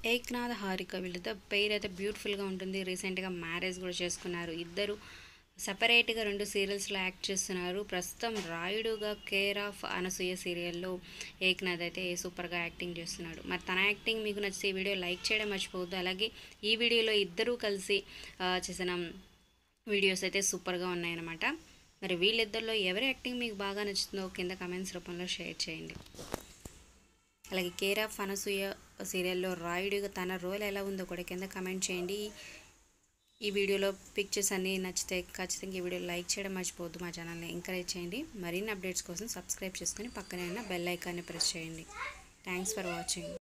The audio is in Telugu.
ఏక్నాథ్ హారిక వీళ్ళిద్దరు పేరు అయితే బ్యూటిఫుల్గా ఉంటుంది రీసెంట్గా మ్యారేజ్ కూడా చేసుకున్నారు ఇద్దరు సపరేట్గా రెండు సీరియల్స్లో యాక్ట్ చేస్తున్నారు ప్రస్తుతం రాయుడుగా కేర్ ఆఫ్ అనసూయ సీరియల్లో ఏక్నాథ్ అయితే సూపర్గా యాక్టింగ్ చేస్తున్నాడు మరి తన యాక్టింగ్ మీకు నచ్చితే ఈ వీడియో లైక్ చేయడం మర్చిపోవద్దు అలాగే ఈ వీడియోలో ఇద్దరూ కలిసి ఆ, చేసిన వీడియోస్ అయితే సూపర్గా ఉన్నాయన్నమాట మరి వీళ్ళిద్దరిలో ఎవరి యాక్టింగ్ మీకు బాగా నచ్చుతుందో కింద కమెంట్స్ రూపంలో షేర్ చేయండి అలాగే కేర్ ఆఫ్ అనసూయ సీరియల్లో రాయుడిగా తన రోల్ ఎలా ఉందో కూడా కింద కమెంట్ చేయండి ఈ వీడియోలో పిక్చర్స్ అన్నీ నచ్చితే ఖచ్చితంగా ఈ వీడియో లైక్ చేయడం మర్చిపోవద్దు మా ఛానల్ని ఎంకరేజ్ చేయండి మరిన్ని అప్డేట్స్ కోసం సబ్స్క్రైబ్ చేసుకొని పక్కనే ఉన్న బెల్ ఐకాన్ని ప్రెస్ చేయండి థ్యాంక్స్ ఫర్ వాచింగ్